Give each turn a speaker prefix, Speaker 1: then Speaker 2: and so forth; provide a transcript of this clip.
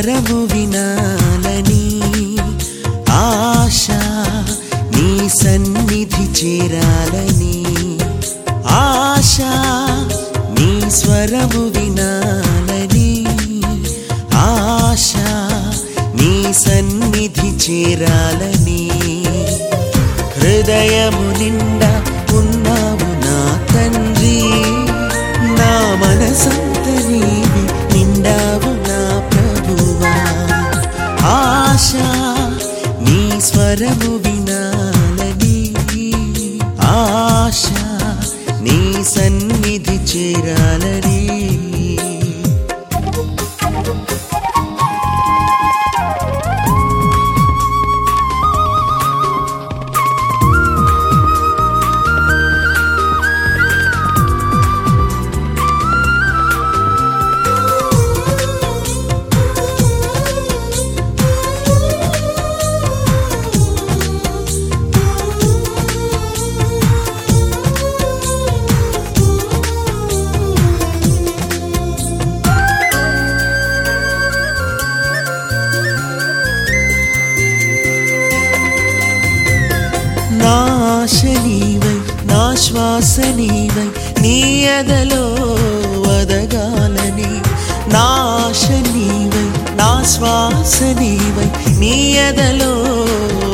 Speaker 1: స్వరము వినాలని ఆశ నీ సన్నిధి చేరాలని ఆశ నీ స్వరము వినాలని ఆశ నీ సన్నిధి చేరాలని హృదయము నిండా ఉన్నావు నా తండ్రి నా మనసంత నీవి నిండావు నా ప్రభువా ఆశ నీ స్వరము వినాలని ఆశ నీ సన్నిధి చేరాలని నా ఆశ నీవై నా శ్వాస నీవై నీ ఎదలో వదగాలని నా ఆశ నీవై నా శ్వాస నీవై నీ ఎదలో